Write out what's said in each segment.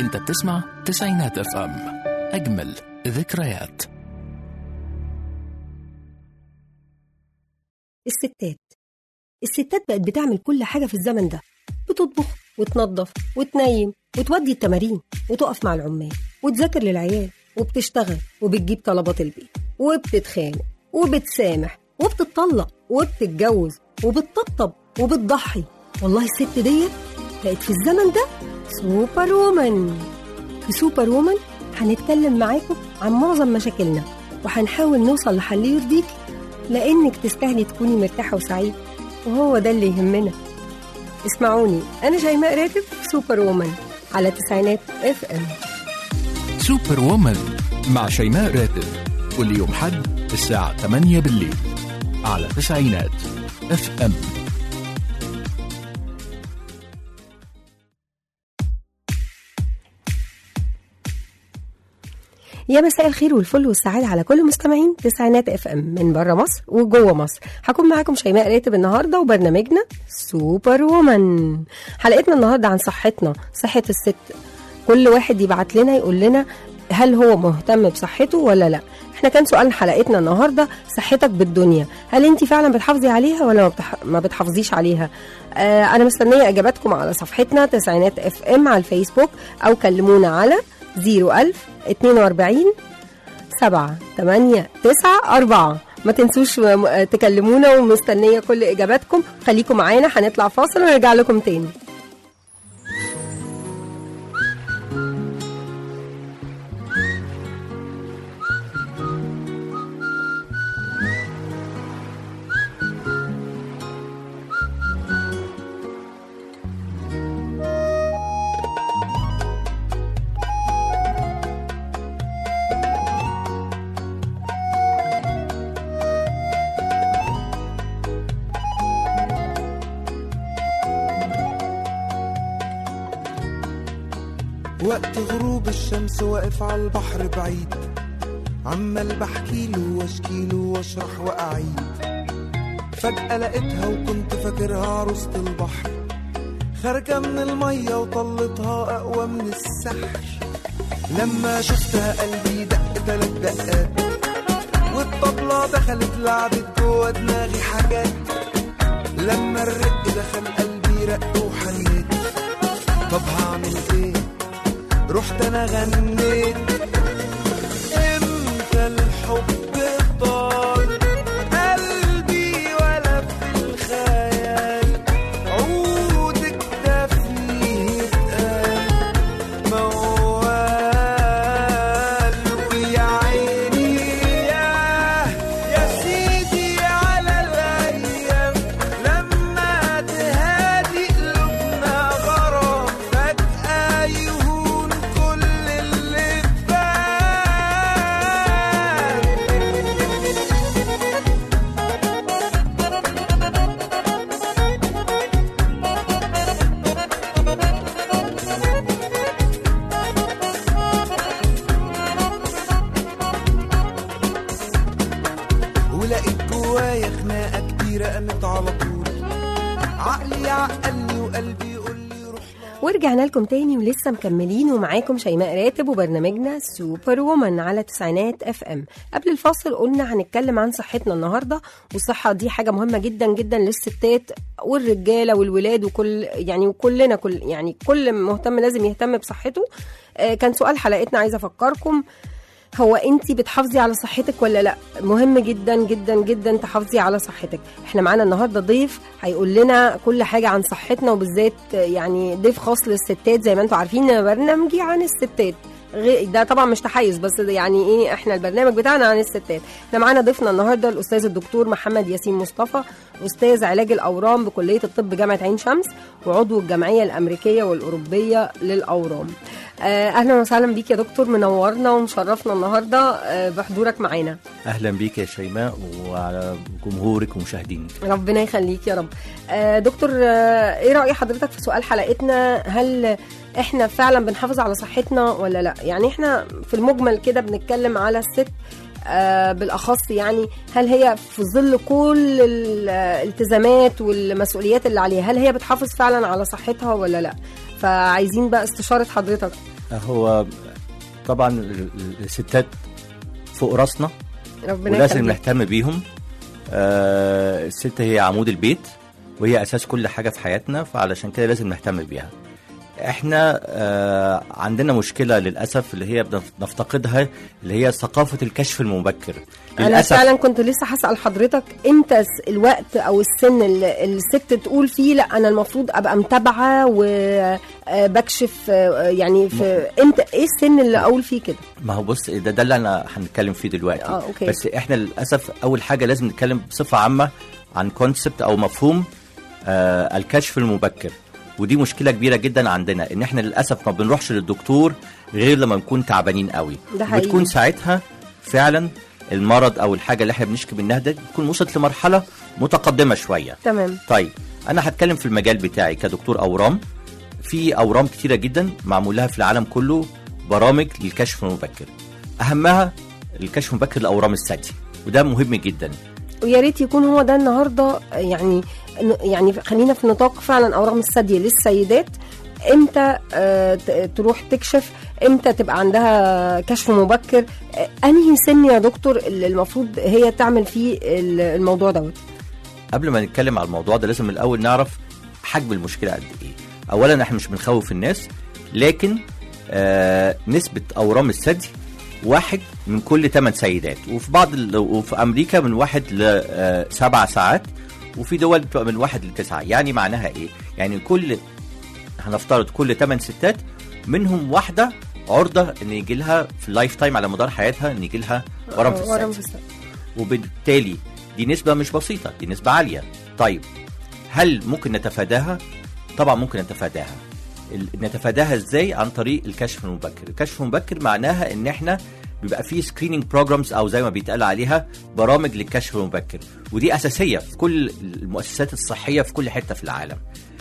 انت بتسمع تسعينات اف ام اجمل ذكريات الستات الستات بقت بتعمل كل حاجة في الزمن ده بتطبخ وتنظف وتنيم وتودي التمارين وتقف مع العمال وتذاكر للعيال وبتشتغل وبتجيب طلبات البيت وبتتخانق وبتسامح وبتطلق وبتتجوز وبتطبطب وبتضحي والله الست ديت بقت في الزمن ده سوبر وومن في سوبر وومن هنتكلم معاكم عن معظم مشاكلنا وهنحاول نوصل لحل يرضيك لأنك تستاهلي تكوني مرتاحة وسعيدة وهو ده اللي يهمنا اسمعوني أنا شيماء راتب سوبر وومن على تسعينات اف ام سوبر وومن مع شيماء راتب كل يوم حد الساعة 8 بالليل على تسعينات اف ام يا مساء الخير والفل والسعادة على كل مستمعين تسعينات اف ام من بره مصر وجوه مصر هكون معاكم شيماء راتب النهارده وبرنامجنا سوبر وومن حلقتنا النهارده عن صحتنا صحة الست كل واحد يبعت لنا يقول لنا هل هو مهتم بصحته ولا لا احنا كان سؤال حلقتنا النهارده صحتك بالدنيا هل انت فعلا بتحافظي عليها ولا ما, بتح... ما بتحافظيش عليها آه انا مستنيه اجاباتكم على صفحتنا تسعينات اف ام على الفيسبوك او كلمونا على 01000 42 7 8 9 4 ما تنسوش م- تكلمونا ومستنيه كل اجاباتكم خليكم معانا هنطلع فاصل ونرجع لكم تاني وقت غروب الشمس واقف على البحر بعيد عمال بحكيله واشكيله واشرح واعيد فجأة لقيتها وكنت فاكرها عروسة البحر خارجة من المية وطلتها أقوى من السحر لما شفتها قلبي دق تلات دقات والطبلة دخلت لعبت جوا دماغي حاجات لما الرق دخل قلبي رق وحنيت طب هعمل ايه رحت انا غنيت امتى الحب طال قلبي ولا في الخيال عودك ده فيه اتقال موال ويا عيني يا يا سيدي على الايام لما تهادي قلوبنا غرام فجأة يهون كل اللي فات ولقيت جوايا خناقة كتيرة قامت على طول عقلي عقلني وقلبي يقول لي روح ورجعنا لكم تاني ولسه مكملين ومعاكم شيماء راتب وبرنامجنا سوبر وومن على تسعينات اف ام قبل الفاصل قلنا هنتكلم عن صحتنا النهارده والصحه دي حاجه مهمه جدا جدا للستات والرجاله والولاد وكل يعني وكلنا كل يعني كل مهتم لازم يهتم بصحته آه، كان سؤال حلقتنا عايزه افكركم هو انت بتحافظي على صحتك ولا لا مهم جدا جدا جدا تحافظي على صحتك احنا معانا النهارده ضيف هيقول لنا كل حاجه عن صحتنا وبالذات يعني ضيف خاص للستات زي ما انتم عارفين إن برنامجي عن الستات غي- ده طبعا مش تحيز بس ده يعني ايه احنا البرنامج بتاعنا عن الستات احنا معانا ضيفنا النهارده الاستاذ الدكتور محمد ياسين مصطفى استاذ علاج الاورام بكليه الطب جامعه عين شمس وعضو الجمعيه الامريكيه والاوروبيه للاورام آه، اهلا وسهلا بيك يا دكتور منورنا ومشرفنا النهارده آه، بحضورك معانا اهلا بيك يا شيماء وعلى جمهورك ومشاهدينك ربنا يخليك يا رب آه، دكتور آه، ايه راي حضرتك في سؤال حلقتنا هل احنا فعلا بنحافظ على صحتنا ولا لا يعني احنا في المجمل كده بنتكلم على الست آه، بالاخص يعني هل هي في ظل كل الالتزامات والمسؤوليات اللي عليها هل هي بتحافظ فعلا على صحتها ولا لا فعايزين بقى استشاره حضرتك هو طبعا ال- ال- الستات فوق راسنا ربنا ولازم يخليك نهتم بيهم آه الست هي عمود البيت وهي اساس كل حاجه في حياتنا فعلشان كده لازم نهتم بيها احنا آه عندنا مشكله للاسف اللي هي بنفتقدها اللي هي ثقافه الكشف المبكر انا فعلا كنت لسه هسال حضرتك امتى س- الوقت او السن اللي الست تقول فيه لا انا المفروض ابقى متابعه وبكشف يعني في امتى ايه السن اللي اقول فيه كده ما هو بص ده ده اللي انا هنتكلم فيه دلوقتي آه، أوكي. بس احنا للاسف اول حاجه لازم نتكلم بصفه عامه عن كونسبت او مفهوم آه الكشف المبكر ودي مشكله كبيره جدا عندنا ان احنا للاسف ما بنروحش للدكتور غير لما نكون تعبانين قوي ده حقيقي. بتكون ساعتها فعلا المرض او الحاجه اللي احنا بنشكي منها ده بتكون وصلت لمرحله متقدمه شويه تمام طيب انا هتكلم في المجال بتاعي كدكتور اورام في اورام كتيره جدا معمول لها في العالم كله برامج للكشف المبكر اهمها الكشف المبكر لاورام الثدي وده مهم جدا ويا ريت يكون هو ده النهارده يعني يعني خلينا في نطاق فعلا اورام الثدي للسيدات امتى آه، ت- تروح تكشف امتى تبقى عندها كشف مبكر آه، انهي سن يا دكتور اللي المفروض هي تعمل فيه ال- الموضوع دوت قبل ما نتكلم على الموضوع ده لازم الاول نعرف حجم المشكله قد ايه اولا احنا مش بنخوف الناس لكن آه نسبه اورام الثدي واحد من كل 8 سيدات وفي بعض ال... وفي امريكا من واحد لسبع ساعات وفي دول بتبقى من واحد لتسعه يعني معناها ايه؟ يعني كل هنفترض كل 8 ستات منهم واحده عرضه ان يجي لها في اللايف تايم على مدار حياتها ان يجي لها ورم في ورم الثدي في الثدي وبالتالي دي نسبة مش بسيطة دي نسبة عالية طيب هل ممكن نتفاداها؟ طبعا ممكن نتفاداها ال- نتفاداها ازاي عن طريق الكشف المبكر الكشف المبكر معناها ان احنا بيبقى فيه سكريننج بروجرامز او زي ما بيتقال عليها برامج للكشف المبكر ودي اساسيه في كل المؤسسات الصحيه في كل حته في العالم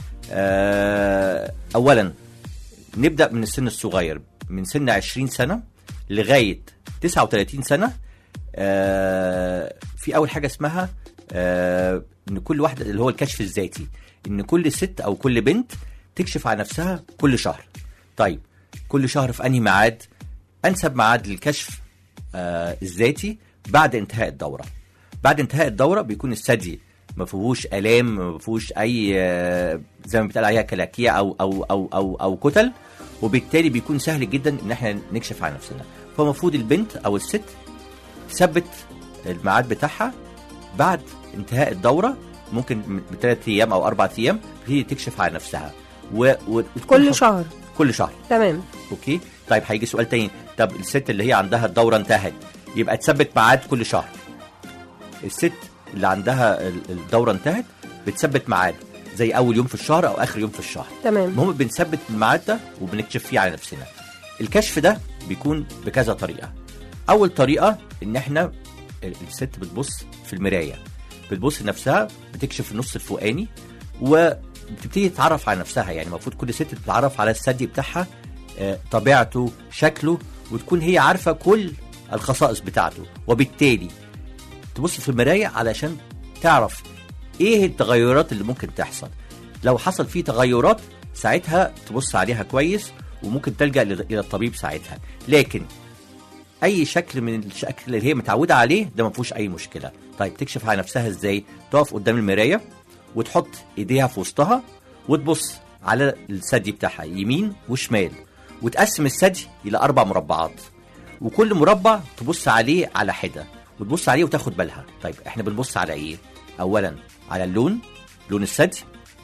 آه، اولا نبدا من السن الصغير من سن 20 سنه لغايه 39 سنه آه، في اول حاجه اسمها آه، ان كل واحده اللي هو الكشف الذاتي ان كل ست او كل بنت تكشف عن نفسها كل شهر طيب كل شهر في انهي ميعاد انسب ميعاد للكشف آه، الذاتي بعد انتهاء الدوره بعد انتهاء الدوره بيكون الثدي ما فيهوش الام ما فيهوش اي آه، زي ما بيتقال عليها كلاكيع او او او او او كتل وبالتالي بيكون سهل جدا ان احنا نكشف عن نفسنا فالمفروض البنت او الست تثبت الميعاد بتاعها بعد انتهاء الدوره ممكن بثلاث ايام او اربع ايام هي تكشف عن نفسها و... و... وتكون كل حر- شهر كل شهر تمام اوكي طيب هيجي سؤال تاني طب الست اللي هي عندها الدوره انتهت يبقى تثبت ميعاد كل شهر الست اللي عندها ال- الدوره انتهت بتثبت ميعاد زي اول يوم في الشهر او اخر يوم في الشهر تمام المهم بنثبت الميعاد ده وبنكشف فيه على نفسنا الكشف ده بيكون بكذا طريقه اول طريقه ان احنا ال- الست بتبص في المرايه بتبص لنفسها بتكشف النص الفوقاني وبتبتدي تتعرف على نفسها يعني المفروض كل ست تتعرف على الثدي بتاعها آه، طبيعته شكله وتكون هي عارفه كل الخصائص بتاعته وبالتالي تبص في المرايه علشان تعرف ايه التغيرات اللي ممكن تحصل لو حصل فيه تغيرات ساعتها تبص عليها كويس وممكن تلجا لل- الى الطبيب ساعتها لكن اي شكل من الشكل اللي هي متعوده عليه ده ما فيهوش اي مشكله طيب تكشف على نفسها ازاي تقف قدام المرايه وتحط ايديها في وسطها وتبص على الثدي بتاعها يمين وشمال وتقسم الثدي الى اربع مربعات وكل مربع تبص عليه على حده وتبص عليه وتاخد بالها طيب احنا بنبص على ايه اولا على اللون لون الثدي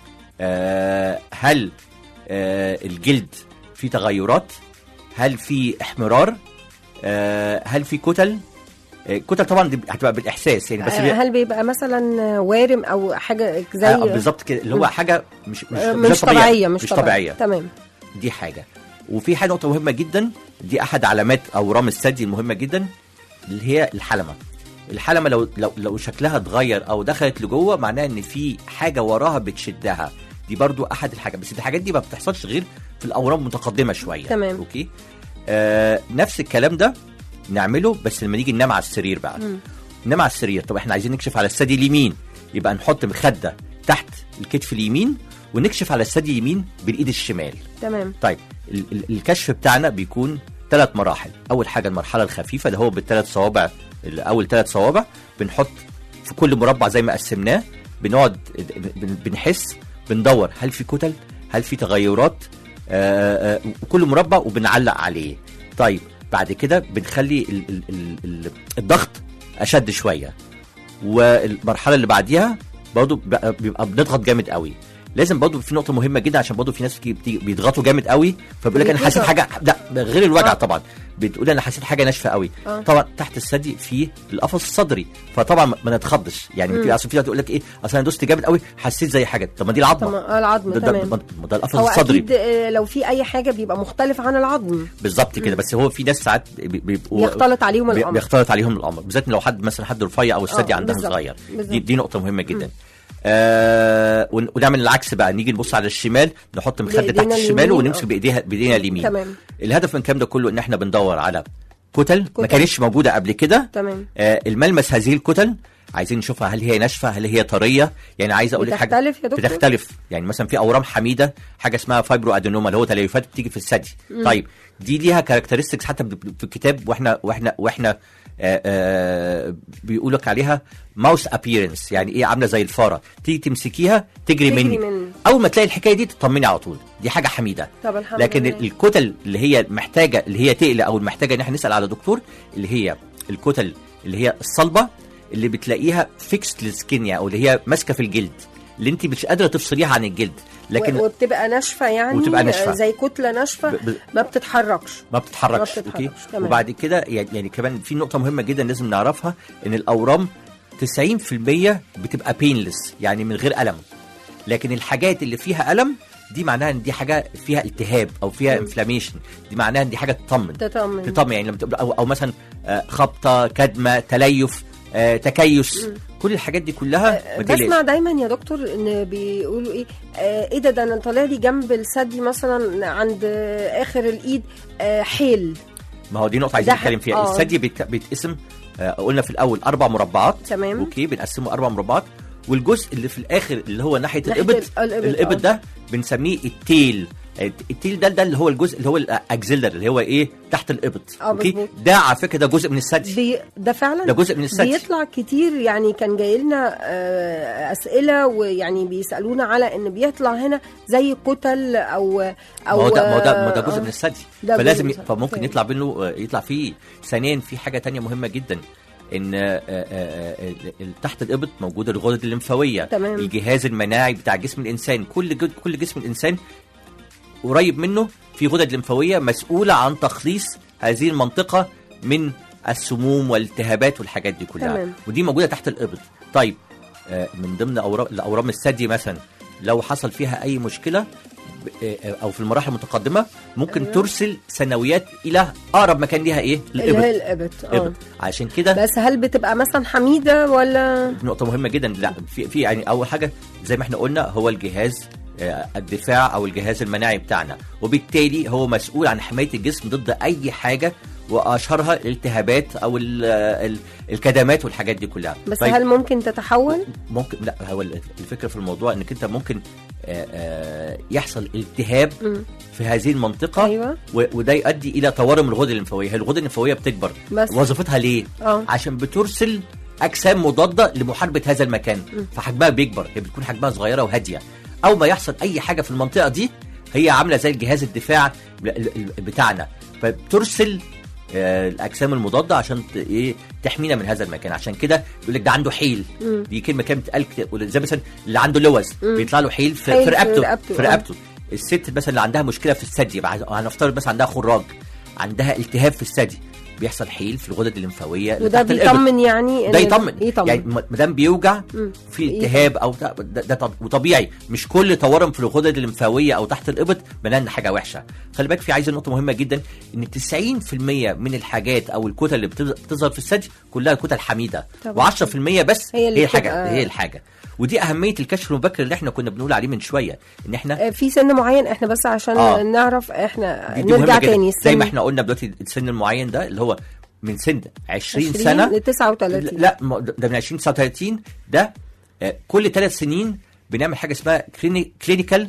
آه هل آه الجلد فيه تغيرات هل في احمرار آه هل في كتل آه كتل طبعا دي هتبقى بالاحساس يعني بس آه، بي- هل بيبقى مثلا وارم او حاجه زي آه بالظبط كده اللي هو حاجه مش مش, آه، غير مش طبيعيه مش, مش طبيعيه تمام دي حاجه وفي حاجه نقطه مهمه جدا دي احد علامات اورام الثدي المهمه جدا اللي هي الحلمه الحلمه لو لو لو شكلها اتغير او دخلت لجوه معناها ان في حاجه وراها بتشدها دي برضو احد الحاجات بس الحاجات دي ما بتحصلش غير في الاورام متقدمه شويه تمام. اوكي آه نفس الكلام ده نعمله بس لما نيجي ننام على السرير بقى ننام على السرير طب احنا عايزين نكشف على الثدي اليمين يبقى نحط مخده تحت الكتف اليمين ونكشف على الثدي اليمين بالايد الشمال تمام طيب ال- ال- الكشف بتاعنا بيكون ثلاث مراحل اول حاجه المرحله الخفيفه اللي هو بالثلاث صوابع ال- اول ثلاث صوابع بنحط في كل مربع زي ما قسمناه بنقعد بن- بنحس بندور هل في كتل هل في تغيرات آه، آه، وكل مربع وبنعلق عليه طيب بعد كده بنخلي ال ال ال ال الضغط اشد شويه والمرحله اللي بعديها برضه بيبقى بيبقى بنضغط جامد قوي لازم برضه في نقطه مهمه جدا عشان برضه في ناس بتيجي- بتيجي- بيضغطوا جامد قوي فبيقول لك انا حاسس بيتوجع. حاجه لا غير الوجع آه. طبعا بتقول انا حسيت حاجه ناشفه قوي آه. طبعا تحت الثدي في القفص الصدري فطبعا ما نتخضش يعني في اصل في تقول لك ايه اصل انا دوست جامد قوي حسيت زي حاجه طب ما دي العظمه طب ما- العظم ده, ده, تمام ده, ده القفص هو الصدري اكيد آه، لو في اي حاجه بيبقى مختلف عن العظم بالظبط كده بس هو في ناس ساعات بي- بيبقوا يختلط عليهم بي- الامر بيختلط عليهم الامر بالذات لو حد مثلا حد رفيع او الثدي آه، عندها بالظبط، صغير بالظبط. دي, دي نقطه مهمه جدا آه ون- ونعمل العكس بقى نيجي نبص على الشمال نحط مخده بإيدينا تحت الشمال اليمين، ونمسك آه. بايديها بايدينا اليمين تمام. الهدف من الكلام ده كله ان احنا بندور على كتل, ما كتل. كانتش موجوده قبل كده تمام. آه الملمس هذه الكتل عايزين نشوفها هل هي ناشفه هل هي طريه يعني عايز اقول لك حاجه بتختلف يا دكتور؟ بتختلف يعني مثلا في اورام حميده حاجه اسمها فايبرو ادينوما اللي هو تليفات بتيجي في الثدي طيب دي ليها كاركترستكس حتى ب- في الكتاب واحنا واحنا واحنا آه آه بيقول لك عليها ماوس ابييرنس يعني ايه عامله زي الفاره تيجي تمسكيها تجري, تجري مني مني. اول ما تلاقي الحكايه دي تطمني على طول دي حاجه حميده طب الحمد لكن لله. الكتل اللي هي محتاجه اللي هي تقلق او محتاجه ان احنا نسال على دكتور اللي هي الكتل اللي هي الصلبه اللي بتلاقيها فيكست للسكين او اللي هي ماسكه في الجلد اللي انت مش قادره تفصليها عن الجلد لكن و- وبتبقى ناشفه يعني وتبقى ناشفة. آه، زي كتله ناشفه ب- ب- ما بتتحركش ما بتتحركش ما اوكي بتتحركش، تمام. وبعد كده يعني, يعني كمان في نقطه مهمه جدا لازم نعرفها ان الاورام 90% بتبقى بينلس يعني من غير الم لكن الحاجات اللي فيها الم دي معناها ان دي حاجه فيها التهاب او فيها انفلاميشن دي معناها ان دي حاجه تطمن تطمن. تطمن يعني لما تبقى او, أو مثلا آه، خبطه كدمه تليف آه، تكيس كل الحاجات دي كلها ما تقلقش. بسمع دايما يا دكتور ان بيقولوا ايه آه ايه ده ده انا طالع لي جنب الثدي مثلا عند آه اخر الايد آه حيل ما هو دي نقطة عايزين ده ح- نتكلم فيها آه. الثدي بيت- بيتقسم آه، قلنا في الأول أربع مربعات تمام. أوكي بنقسمه أربع مربعات والجزء اللي في الآخر اللي هو ناحية ناحية الإبط ال- الإبط، الإبط آه. ده بنسميه التيل التيل ده ده اللي هو الجزء اللي هو الاكزيلر اللي هو ايه تحت الإبط آه، مظبوط. ده على فكرة ده جزء من الثدي بي ده فعلا ده جزء من الثدي. بيطلع كتير يعني كان جاي لنا آه اسئله ويعني بيسالونا على ان بيطلع هنا زي كتل او او ما هو ده ما هو ده, ما هو ده آه، جزء من الثدي ده جزء فلازم من ي- الثدي. فممكن تمام. يطلع منه آه، يطلع فيه ثانيا في حاجه تانية مهمه جدا ان آه، آه، آه، ال- ال- تحت الابط موجوده الغدد الليمفاويه تمام. الجهاز المناعي بتاع جسم الانسان كل جد- كل جسم الانسان قريب منه في غدد لمفاويه مسؤوله عن تخليص هذه المنطقه من السموم والالتهابات والحاجات دي كلها تمام. ودي موجوده تحت الابط طيب آه، من ضمن اورام الاورام الثدي مثلا لو حصل فيها اي مشكله ب- آه، او في المراحل المتقدمه ممكن أيوة. ترسل سنويات الى اقرب مكان ليها ايه اللي هي الابط الابط اه ابط عشان كده بس هل بتبقى مثلا حميده ولا نقطة مهمة جدا لا في في يعني أول حاجة زي ما احنا قلنا هو الجهاز آه، الدفاع أو الجهاز المناعي بتاعنا وبالتالي هو مسؤول عن حماية الجسم ضد أي حاجة وأشهرها الالتهابات أو ال- ال- الكدمات والحاجات دي كلها بس طيب، هل ممكن تتحول ممكن لا هو الفكرة في الموضوع إنك أنت ممكن آه، آه، يحصل التهاب مم. في هذه المنطقة أيوة. و- وده يؤدي إلى تورم الغدد الليمفاوية هي الغدد الليمفاوية بتكبر بس. وظيفتها ليه؟ اه عشان بترسل اجسام مضاده لمحاربه هذا المكان فحجمها بيكبر هي بتكون حجمها صغيره وهاديه او ما يحصل اي حاجه في المنطقه دي هي عامله زي الجهاز الدفاع ال- ال- بتاعنا فبترسل آه، الاجسام المضاده عشان ت- ايه تحمينا من هذا المكان عشان كده يقول لك ده عنده حيل دي كلمه كانت بتتقال كتير. زي مثلا اللي عنده لوز بيطلع له حيل في حيل في في رقبته رقبته، في آه. رقبته الست مثلا اللي عندها مشكله في الثدي بقى- هنفترض مثلا عندها خراج عندها التهاب في الثدي بيحصل حيل في الغدد الليمفاويه اللي وده تحت الإبط. بيطمن يعني إن- ده يطمن يطمن يعني ما دام بيوجع مم. في التهاب او ده, ده, ده طب- وطبيعي مش كل تورم في الغدد الليمفاويه او تحت الابط معناه ان حاجه وحشه خلي بالك في عايزه نقطه مهمه جدا ان 90% من الحاجات او الكتل اللي بتظ- بتظهر في الثدي كلها كتل حميده طبعا. و10% بس هي هي, اللي هي الحاجه بتبقى- هي الحاجه ودي اهميه الكشف المبكر اللي احنا كنا بنقول عليه من شويه ان احنا آه، في سن معين احنا بس عشان آه. نعرف احنا دي- دي مهمة نرجع جداً. تاني زي السن ما احنا قلنا دلوقتي السن المعين ده اللي هو من سن 20 20 سنه ل 39 لا ما- ده من 20 39 ده آه، كل ثلاث سنين بنعمل حاجه اسمها كلينيكال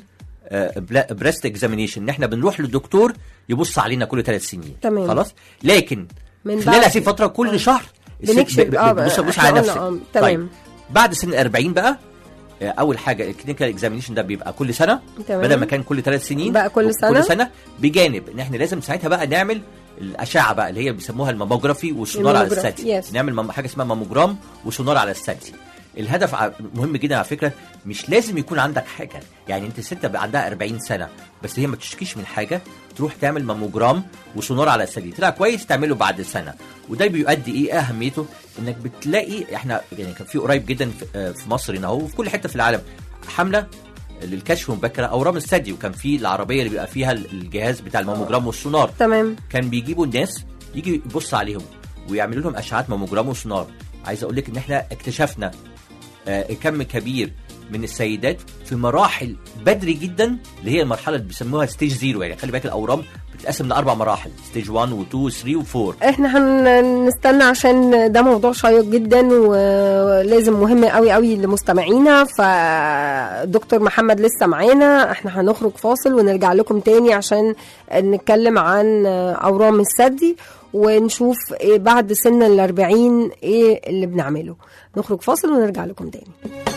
بريست اكزامينيشن ان احنا بنروح للدكتور يبص علينا كل ثلاث سنين تمام. خلاص لكن من خلال بعد- هذه الفتره كل آه. شهر الست بنكشف- ب- ب- آه، بنبص بنبص إحنا على قلنا، نفسك آه، تمام. طيب بعد سن 40 بقى آه، اول حاجه الكلينيكال اكزامينيشن ده بيبقى كل سنه تمام. بدل ما كان كل ثلاث سنين بقى كل سنة. كل سنه بجانب ان احنا لازم ساعتها بقى نعمل الاشعه بقى اللي هي بيسموها الماموجرافي والسونار على الماموجراف، الثدي yes. نعمل مام- حاجه اسمها ماموجرام وسونار على الثدي الهدف ع- مهم جدا على فكره مش لازم يكون عندك حاجه يعني انت ست بقى عندها 40 سنه بس هي ما تشتكيش من حاجه تروح تعمل ماموجرام وسونار على الثدي طلع كويس تعمله بعد سنه وده بيؤدي ايه اهميته انك بتلاقي احنا يعني كان في قريب جدا في- آه، في مصر هنا اهو وفي كل حته في العالم حمله للكشف مبكره اورام الثدي وكان في العربيه اللي بيبقى فيها الجهاز بتاع الماموجرام والسونار تمام كان بيجيبوا الناس يجي يبص عليهم ويعملوا لهم اشعات ماموجرام وسونار عايز اقول لك ان احنا اكتشفنا آه، كم كبير من السيدات في مراحل بدري جدا اللي هي المرحله اللي بيسموها ستيج زيرو يعني خلي بالك الاورام بتتقسم لاربع مراحل ستيج 1 و2 و3 و4 احنا هنستنى عشان ده موضوع شيق جدا ولازم مهم قوي قوي لمستمعينا فدكتور محمد لسه معانا احنا هنخرج فاصل ونرجع لكم تاني عشان نتكلم عن اورام الثدي ونشوف إيه بعد سن الأربعين ايه اللي بنعمله نخرج فاصل ونرجع لكم تاني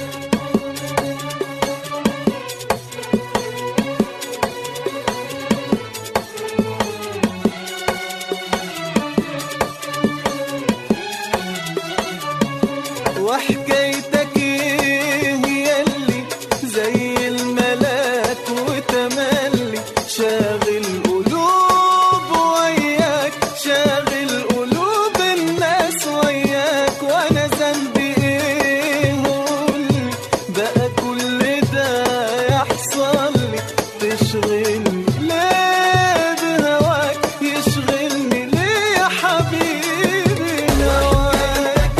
وحكايتك ايه يلي زي الملاك وتملي شاغل قلوب وياك شاغل قلوب الناس وياك وانا ذنبي ايه قولي بقى كل ده يحصل لي تشغلني ليه بهواك يشغلني ليه يا حبيبي هواك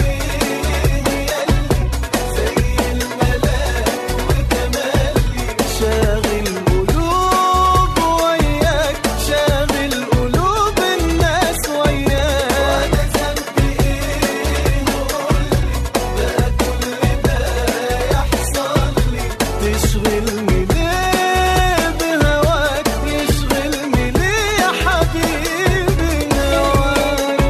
شاغل قلوب وياك شاغل قلوب الناس وياك وانا ذنبي ايه قولي بقى كل ده يحصل لي تشغلني ليه بهواك يشغلني ليه يا حبيبي هواك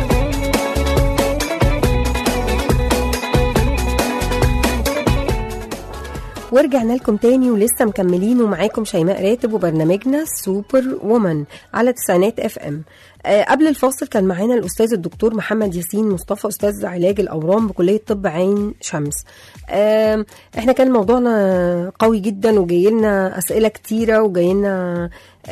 ورجعنا لكم تاني ولسه مكملين ومعاكم شيماء راتب وبرنامجنا سوبر وومن على تسعينات اف ام آه قبل الفاصل كان معانا الاستاذ الدكتور محمد ياسين مصطفى استاذ علاج الاورام بكليه طب عين شمس آه احنا كان موضوعنا قوي جدا وجاي لنا اسئله كتيره وجاي لنا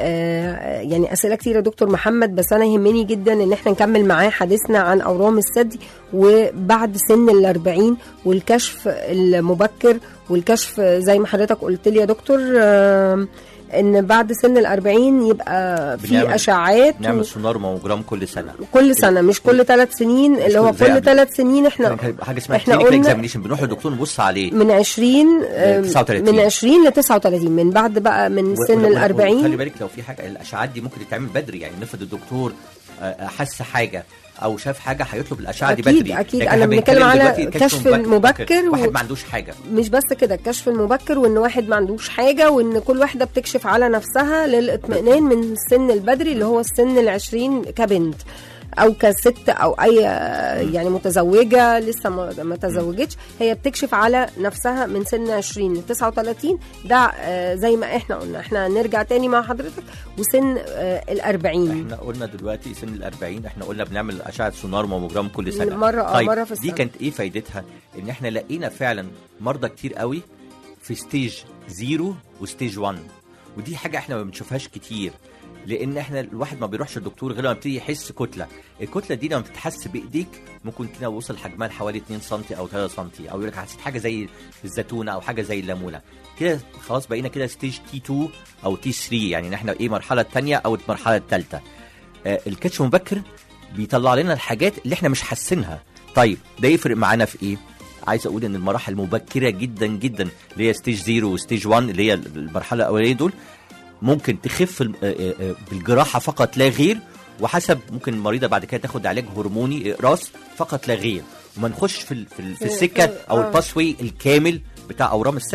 آه يعني اسئله كتيره يا دكتور محمد بس انا يهمني جدا ان احنا نكمل معاه حديثنا عن اورام الثدي وبعد سن الأربعين والكشف المبكر والكشف زي ما حضرتك قلت لي يا دكتور آه ان بعد سن الأربعين يبقى في بنعمل- اشعاعات نعمل و- سونار وماموجرام كل سنه كل سنه مش كل ثلاث سنين اللي هو كل- زي كل قبل. ثلاث سنين احنا كان حاجه اسمها احنا كلينيكال قلنا اكزامينيشن بنروح للدكتور نبص عليه من 20 آه، 39. من 20 ل 39 من بعد بقى من و- سن و- ال و- 40 خلي بالك لو في حاجه الاشعاعات دي ممكن تتعمل بدري يعني نفرض الدكتور آه، حس حاجه او شاف حاجه هيطلب الاشعه دي أكيد- بدري أكيد. لكن أنا إحنا بنتكلم على دلوقتي كشف المبكر و- واحد ما عندوش حاجه مش بس كده الكشف المبكر وان واحد ما عندوش حاجه وان كل واحده بتكشف على نفسها للاطمئنان من السن البدري اللي هو السن العشرين كبنت او كست او اي يعني متزوجه لسه ما ما تزوجتش هي بتكشف على نفسها من سن 20 ل 39 ده آه، زي ما احنا قلنا احنا نرجع تاني مع حضرتك وسن ال 40 احنا قلنا دلوقتي سن ال 40 احنا قلنا بنعمل اشعه سونار وماموجرام كل سنه مرة- آه، طيب مرة في دي السنة. كانت ايه فايدتها ان احنا لقينا فعلا مرضى كتير قوي في ستيج زيرو وستيج 1 ودي حاجه احنا ما بنشوفهاش كتير لان احنا الواحد ما بيروحش الدكتور غير لما يبتدي يحس كتله الكتله دي لما بتتحس بايديك ممكن كده وصل حجمها لحوالي 2 سم او 3 سم او يقول لك حسيت حاجه زي الزيتونه او حاجه زي الليمونه كده خلاص بقينا كده ستيج تي 2 او تي 3 يعني ان احنا ايه المرحله الثانيه او المرحله الثالثه آه، الكشف المبكر بيطلع لنا الحاجات اللي احنا مش حاسينها طيب ده يفرق معانا في ايه عايز اقول ان المراحل المبكره جدا جدا اللي هي ستيج 0 وستيج 1 اللي هي المرحله الاولانيه دول ممكن تخف الم- آه، آه، آه، بالجراحه فقط لا غير وحسب ممكن المريضه بعد كده تاخد علاج هرموني اقراص فقط لا غير وما نخش في ال- في, ال- في في- السكه في- او آه. الباسوي الكامل بتاع اورام الثدي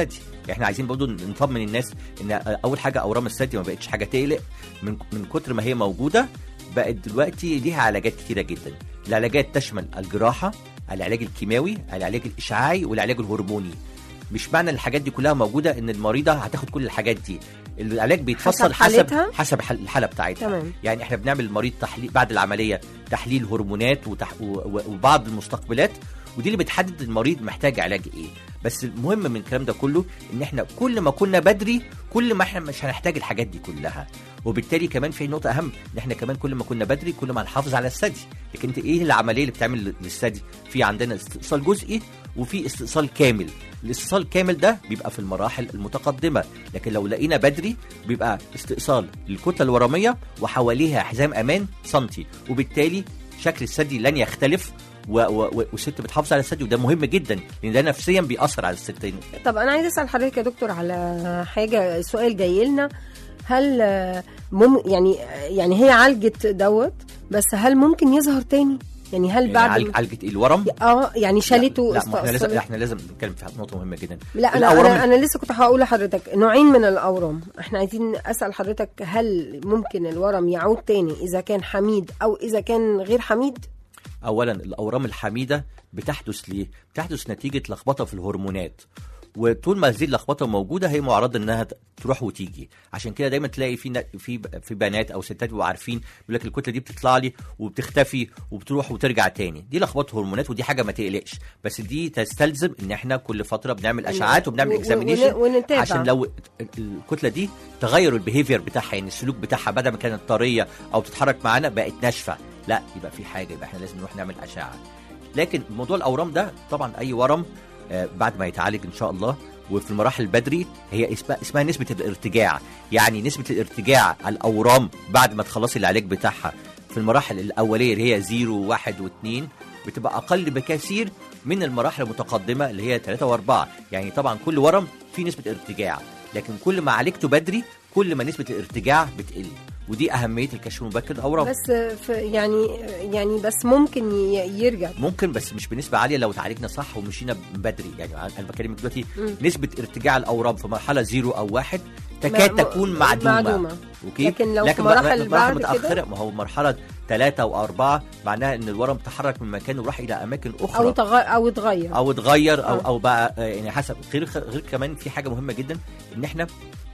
احنا عايزين برضه نطمن الناس ان اول حاجه اورام الثدي ما بقتش حاجه تقلق من من كتر ما هي موجوده بقت دلوقتي ليها علاجات كتيره جدا العلاجات تشمل الجراحه العلاج الكيماوي العلاج الاشعاعي والعلاج الهرموني مش معنى ان الحاجات دي كلها موجوده ان المريضه هتاخد كل الحاجات دي العلاج بيتفصل حسب حالتها؟ حسب حل- الحاله بتاعتها تمام يعني احنا بنعمل المريض تحليل بعد العمليه تحليل هرمونات وتح... و... و... وبعض المستقبلات ودي اللي بتحدد المريض محتاج علاج ايه بس المهم من الكلام ده كله ان احنا كل ما كنا بدري كل ما احنا مش هنحتاج الحاجات دي كلها وبالتالي كمان في نقطه اهم ان احنا كمان كل ما كنا بدري كل ما هنحافظ على الثدي لكن انت ايه العمليه اللي بتعمل للثدي في عندنا استئصال جزئي وفي استئصال كامل الاستئصال الكامل ده بيبقى في المراحل المتقدمه لكن لو لقينا بدري بيبقى استئصال للكتله الورميه وحواليها حزام امان سنتي وبالتالي شكل الثدي لن يختلف و- و- و- والست بتحافظ على الثدي وده مهم جدا لان ده نفسيا بيأثر على الستين طب انا عايزه اسال حضرتك يا دكتور على حاجه سؤال جاي لنا هل آه، مم يعني يعني هي عالجت دوت بس هل ممكن يظهر تاني يعني هل يعني بعد عالج- ما- عالجة إيه؟ الورم اه يعني شالته لا ما احنا لازم استأصلت؟ احنا لازم نتكلم في نقطه مهمه جدا لا انا الأورام- انا, أنا لسه كنت هقول لحضرتك نوعين من الاورام احنا عايزين اسال حضرتك هل ممكن الورم يعود تاني اذا كان حميد او اذا كان غير حميد اولا الاورام الحميده بتحدث ليه بتحدث نتيجه لخبطه في الهرمونات وطول ما هذه اللخبطه موجوده هي معرضه انها ت- تروح وتيجي عشان كده دايما تلاقي في ن- في في بنات او ستات بيبقوا عارفين بيقول لك الكتله دي بتطلع لي وبتختفي وبتروح وترجع تاني دي لخبطه هرمونات ودي حاجه ما تقلقش بس دي تستلزم ان احنا كل فتره بنعمل اشعاعات وبنعمل و- و- اكزامينيشن ون- ونتابع. عشان لو الكتله دي تغير البيهيفير بتاعها يعني السلوك بتاعها بدل ما كانت طريه او تتحرك معانا بقت ناشفه لا يبقى في حاجه يبقى احنا لازم نروح نعمل اشعه لكن موضوع الاورام ده طبعا اي ورم آه، بعد ما يتعالج ان شاء الله وفي المراحل البدري هي اسمها, اسمها نسبه الارتجاع يعني نسبه الارتجاع على الاورام بعد ما تخلصي العلاج بتاعها في المراحل الاوليه اللي هي 0 و1 و2 بتبقى اقل بكثير من المراحل المتقدمه اللي هي 3 و4 يعني طبعا كل ورم فيه نسبه ارتجاع لكن كل ما عالجته بدري كل ما نسبه الارتجاع بتقل ودي اهميه الكشف المبكر الاورام بس في يعني يعني بس ممكن ي- يرجع ممكن بس مش بنسبه عاليه لو تعالجنا صح ومشينا من بدري يعني انا بكلمك دلوقتي مم. نسبه ارتجاع الاورام في مرحله زيرو او واحد تكاد ما- تكون معدومه, معدومة. اوكي لكن لو في بقى- مراحل بعد كده؟ متاخره ما هو مرحله ثلاثة وأربعة معناها إن الورم تحرك من مكانه وراح إلى أماكن أخرى او تغ... او اتغير او اتغير او آه. او بقى آه، يعني حسب غير غير كمان في حاجه مهمه جدا ان احنا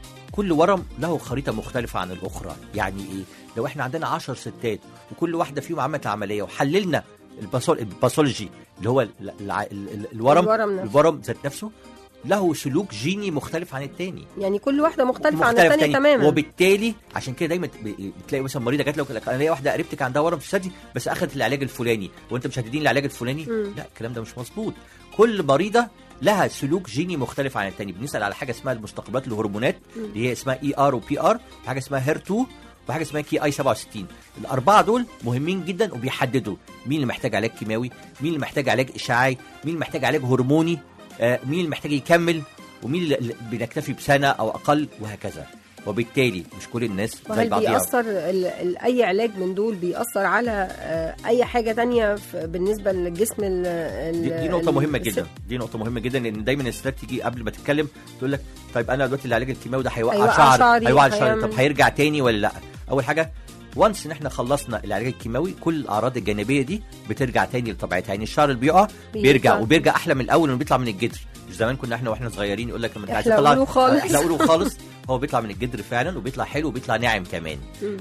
كل ورم له خريطه مختلفه عن الاخرى يعني ايه لو احنا عندنا 10 ستات وكل واحده فيهم عملت عمليه وحللنا الباثول- الباثولوجي اللي هو ال- الع- ال- ال- الورم الورم نفسه. الورم ذات نفسه له سلوك جيني مختلف عن التاني يعني كل واحده مختلفه عن مختلف الثانيه تاني. تماما وبالتالي عشان كده دايما ب- بتلاقي مثلا مريضه جات لك انا ليا واحده قريبتك عندها ورم في الثدي بس اخذت العلاج الفلاني وانت مش هتديني العلاج الفلاني مم. لا الكلام ده مش مظبوط كل مريضه لها سلوك جيني مختلف عن التاني بنسال على حاجه اسمها المستقبلات الهرمونات اللي هي اسمها اي ار وبي ار وحاجه اسمها هير 2 وحاجه اسمها كي اي 67 الاربعه دول مهمين جدا وبيحددوا مين اللي محتاج علاج كيماوي مين اللي محتاج علاج اشعاعي مين اللي محتاج علاج هرموني آه، مين اللي محتاج يكمل ومين اللي اللي بنكتفي بسنه او اقل وهكذا وبالتالي مش كل الناس زي وهل بعضيها بيأثر ال... ال... أي علاج من دول بيأثر على آه، أي حاجة تانية في... بالنسبة للجسم ال... ال... دي, دي نقطة مهمة الست؟ جدا دي نقطة مهمة جدا لأن دايما الستات تيجي قبل ما تتكلم تقول لك طيب أنا دلوقتي العلاج الكيماوي ده هيوقع هيوقع شعر شعري، هيوقع شعري هيعمل- طب هيرجع تاني ولا لا أول حاجة وانس ان احنا خلصنا العلاج الكيماوي كل الاعراض الجانبيه دي بترجع تاني لطبيعتها يعني الشعر اللي بيقع بيرجع بيرجع. وبيرجع احلى من الاول انه بيطلع من الجدر مش زمان كنا احنا واحنا صغيرين يقول لك لما انت عايز تطلع احلقوله خالص. احلقوله خالص هو بيطلع من الجدر فعلا وبيطلع حلو وبيطلع ناعم كمان مم.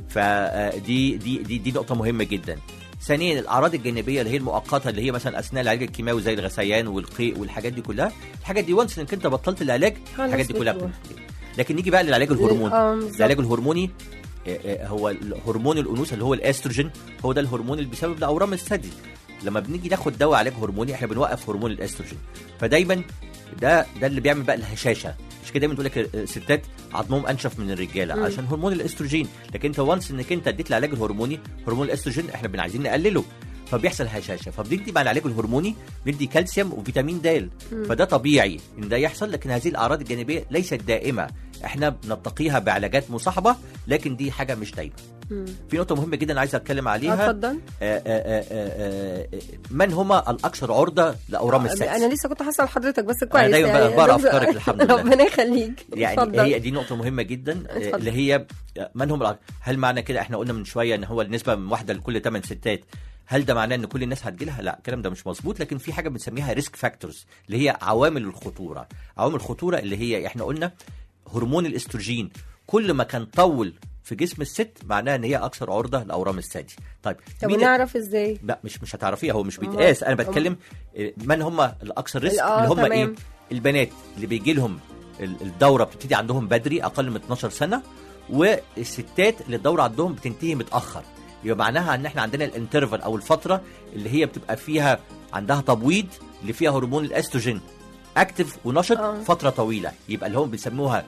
فدي دي دي دي نقطه مهمه جدا ثانيا الاعراض الجانبيه اللي هي المؤقته اللي هي مثلا اثناء العلاج الكيماوي زي الغثيان والقيء والحاجات دي كلها الحاجات دي وانس انك انت بطلت العلاج خلاص الحاجات دي كلها بتروح. بتختفي لكن نيجي بقى للعلاج الهرموني آه، بالظبط. العلاج الهرموني آه، آه، هو الهرمون الانوثه اللي هو الاستروجين هو ده الهرمون اللي بيسبب لاورام الثدي لما بنيجي ناخد دواء علاج هرموني احنا بنوقف هرمون الاستروجين فدايما ده ده اللي بيعمل بقى الهشاشه مش كده دايما تقول لك الستات عظمهم انشف من الرجاله مم. عشان هرمون الاستروجين لكن انت وانس انك انت اديت العلاج الهرموني هرمون الاستروجين احنا بن عايزين نقلله فبيحصل هشاشه فبندي مع العلاج الهرموني بندي كالسيوم وفيتامين د فده طبيعي ان ده يحصل لكن هذه الاعراض الجانبيه ليست دائمه احنا بنتقيها بعلاجات مصاحبه لكن دي حاجه مش دايما مم. في نقطه مهمه جدا عايز اتكلم آه، عليها اتفضل آه، آه، آه، آه، آه، من هما الاكثر عرضه لاورام السكس انا لسه كنت هسال حضرتك بس كويس دايما يعني بقرا دكتور- أفكارك، الحمد لله. ربنا يخليك يعني اتفضل. هي دي نقطة مهمة جدا آه، اتفضل. اللي هي من هم الأ- هل معنى كده احنا قلنا من شوية ان هو النسبة من واحدة لكل 8 ستات هل ده معناه ان كل الناس هتجيلها؟ لا الكلام ده مش مظبوط لكن في حاجة بنسميها ريسك فاكتورز اللي هي عوامل الخطورة عوامل الخطورة اللي هي احنا قلنا هرمون الاستروجين كل ما كان طول في جسم الست معناها ان هي اكثر عرضة لاورام الثدي طيب طب مين- ونعرف ازاي لا مش مش هتعرفيها هو مش أمال- بيتقاس انا أمال- بتكلم آه، من هم الاكثر ريسك آه، اللي هم تمام. ايه البنات اللي بيجي لهم ال- الدوره بتبتدي عندهم بدري اقل من 12 سنه والستات اللي الدوره عندهم بتنتهي متاخر يبقى معناها ان احنا عندنا الانترفال او الفتره اللي هي بتبقى فيها عندها تبويض اللي فيها هرمون الاستروجين اكتف ونشط آه. فتره طويله يبقى اللي هم بيسموها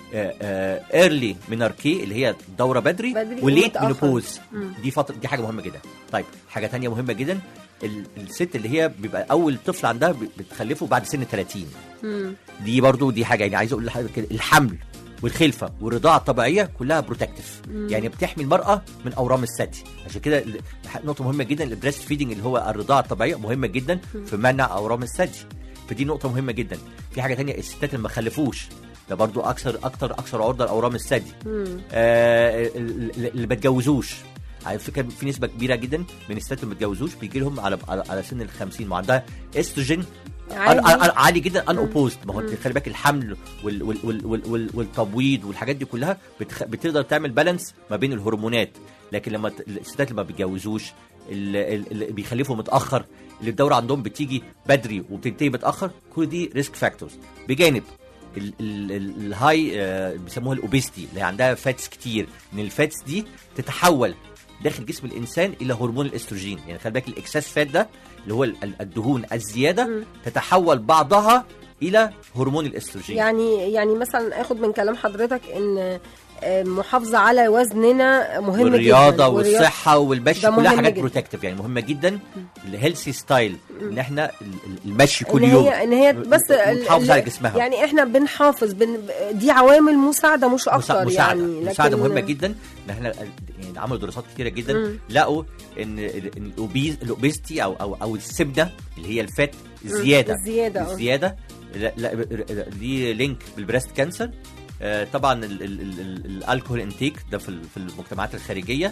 ايرلي ميناركي اللي هي دوره بدري, بدري وليت ومتأخر. مينوبوز مم. دي فتره دي حاجه مهمه جدا طيب حاجه تانية مهمه جدا ال- الست اللي هي بيبقى اول طفل عندها ب- بتخلفه بعد سن 30 مم. دي برضو دي حاجه يعني عايز اقول لحضرتك كده الحمل والخلفه والرضاعه الطبيعيه كلها بروتكتيف يعني بتحمي المراه من اورام الثدي عشان كده ال- نقطه مهمه جدا البريست فيدنج اللي هو الرضاعه الطبيعيه مهمه جدا في منع اورام الثدي فدي نقطه مهمه جدا في حاجه تانية الستات اللي ما خلفوش ده برضو اكثر اكثر اكثر عرضه لاورام الثدي مم. آه، اللي اللي ما اتجوزوش على فكره في نسبه كبيره جدا من الستات اللي ما اتجوزوش بيجي لهم على على, على سن ال 50 وعندها استروجين عادي. عالي, عالي جدا ان اوبوزد ما هو انت خلي بالك الحمل وال وال وال وال وال والتبويض والحاجات دي كلها بتخ... بتقدر تعمل بالانس ما بين الهرمونات لكن لما ت- الستات اللي ما بيتجوزوش اللي, اللي بيخلفوا متاخر اللي الدوره عندهم بتيجي بدري وبتنتهي متاخر كل دي ريسك فاكتورز بجانب ال- ال- ال- الهاي آه، بيسموها الاوبيستي اللي عندها فاتس كتير ان الفاتس دي تتحول داخل جسم الانسان الى هرمون الاستروجين يعني خلي بالك الاكساس فات ده اللي هو ال- ال- الدهون الزياده مم. تتحول بعضها الى هرمون الاستروجين يعني يعني مثلا اخد من كلام حضرتك ان آه، محافظه على وزننا مهم والرياضه جدا والصحه والمشي ده كلها مهم حاجات جدا. بروتكتيف يعني مهمه جدا الهيلثي ستايل ان احنا ال- ال- المشي كل ان يوم هي ان هي بس ال- تحافظ ال- على جسمها يعني احنا بنحافظ بن دي عوامل مساعده مش مسا- اكتر مساعده يعني لكن مساعده مهمه جدا ان احنا يعني عملوا دراسات كتيره جدا مم. لقوا ان ال- إن الأوبيز الاوبيستي او او او السمنه اللي هي الفات الزياده الزياده آه. الزياده لا لا ليه لينك بالبريست كانسر آه، طبعا ال- ال- ال- ال- الالكوهول انتيك ده في ال- في المجتمعات الخارجيه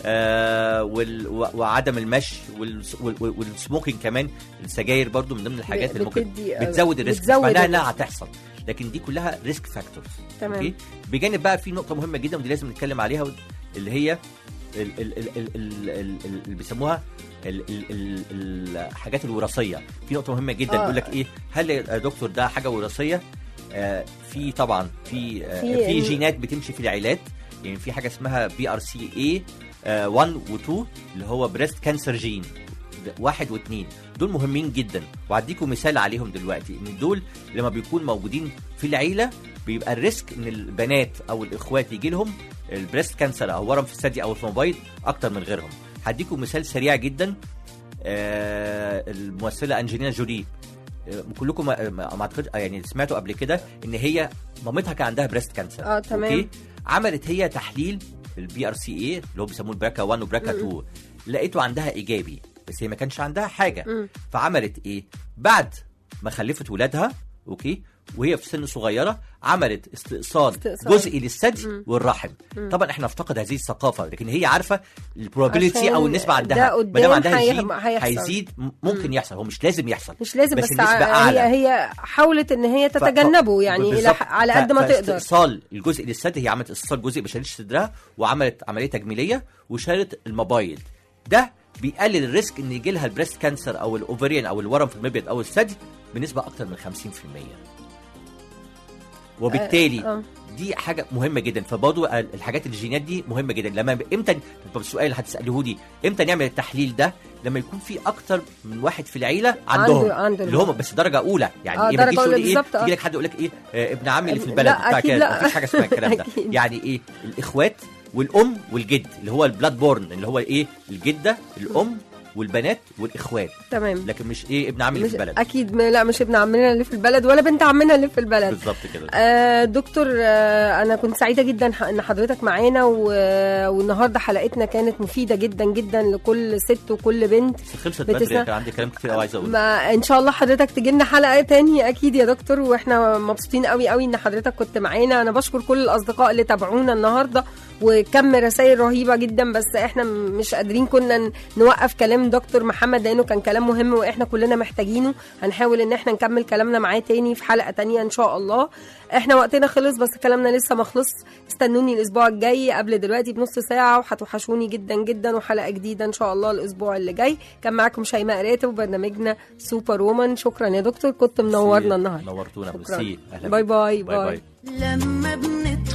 آه، وال- و- وعدم المشي والس- وال- وال- والسموكينج كمان السجاير برضو من ضمن الحاجات اللي ممكن بتدي- آه، بتزود الريسك مش بتزود معناها انها الريسك. هتحصل لكن دي كلها ريسك فاكتورز تمام. بجانب بقى في نقطه مهمه جدا ودي لازم نتكلم عليها اللي هي ال- ال- ال- ال- ال- ال- ال- اللي بيسموها ال- ال- ال- الحاجات الوراثيه في نقطه مهمه جدا آه. بيقول لك ايه هل يا دكتور ده حاجه وراثيه آه في طبعا في آه في في إن- جينات بتمشي في العيلات يعني في حاجه اسمها بي ار سي اي 1 و2 اللي هو بريست كانسر جين ده واحد واثنين دول مهمين جدا وهديكم مثال عليهم دلوقتي ان دول لما بيكون موجودين في العيله بيبقى الريسك ان البنات او الاخوات يجي لهم البريست كانسر او ورم في الثدي او الموبايل اكتر من غيرهم هديكم مثال سريع جدا آه الممثله انجلينا جولي آه، كلكم ما ما- ما اعتقد آه، يعني سمعتوا قبل كده ان هي مامتها كان عندها بريست كانسر آه، تمام. أوكي؟ عملت هي تحليل البي ار سي اي اللي هو بيسموه البراكا 1 وبراكا 2 لقيته عندها ايجابي بس هي ما كانش عندها حاجه مم. فعملت ايه بعد ما خلفت ولادها اوكي وهي في سن صغيره عملت استئصال, استئصال. جزئي للثدي والرحم طبعا احنا نفتقد هذه الثقافه لكن هي عارفه البروبابيلتي عشان او النسبه ده عندها قدام ما دام عندها هي- الجين هيحصل. هيزيد م- ممكن يحصل هو مش لازم يحصل مش لازم بس بس, النسبة ع- أعلى. هي هي حاولت ان هي ف- تتجنبه يعني الى بالظبط. ح- على ف- قد ما تقدر فاستئصال الجزء للثدي هي عملت استئصال جزئي ما شالتش صدرها وعملت عمليه تجميليه وشالت المبايض ده بيقلل الريسك ان يجي لها البريست كانسر او الاوفريان او الورم في المبيض او الثدي بنسبه اكتر من 50% وبالتالي آه. دي حاجه مهمه جدا فبرضه الحاجات الجينات دي مهمه جدا لما امتى طب السؤال اللي هتساله لي امتى نعمل التحليل ده لما يكون في اكتر من واحد في العيله عندهم عنده- عنده اللي هم بس درجه اولى يعني آه، ايه ما درجة تجيش تقول أولى لي ايه بالظبط، آه. يجي لك حد يقول لك ايه آه ابن عمي اللي في لا، البلد بتاع أكيد كده لا. مفيش حاجه اسمها الكلام ده أكيد. يعني ايه الاخوات والام والجد اللي هو البلاد بورن اللي هو ايه الجده الام والبنات والاخوات تمام لكن مش ايه ابن عمي اللي مش في البلد اكيد م- لا مش ابن عمنا اللي في البلد ولا بنت عمنا اللي في البلد بالظبط كده آه دكتور آه انا كنت سعيده جدا ح- ان حضرتك معانا و- والنهارده حلقتنا كانت مفيده جدا جدا لكل ست وكل بنت بس خلصت بتسمع- بدري كان عندي كلام كتير قوي عايز اقوله ما ان شاء الله حضرتك تجي لنا حلقه تاني اكيد يا دكتور واحنا مبسوطين قوي قوي ان حضرتك كنت معانا انا بشكر كل الاصدقاء اللي تابعونا النهارده وكم رسائل رهيبه جدا بس احنا م- مش قادرين كنا ن- نوقف كلام دكتور محمد لانه كان كلام مهم واحنا كلنا محتاجينه هنحاول ان احنا نكمل كلامنا معاه تاني في حلقه تانية ان شاء الله احنا وقتنا خلص بس كلامنا لسه ما خلص استنوني الاسبوع الجاي قبل دلوقتي بنص ساعه وهتوحشوني جدا جدا وحلقه جديده ان شاء الله الاسبوع اللي جاي كان معاكم شيماء راتب وبرنامجنا سوبر وومن شكرا يا دكتور كنت منورنا النهارده نورتونا شكراً. ميرسي أهلاً باي بيك. باي باي باي باي لما بنت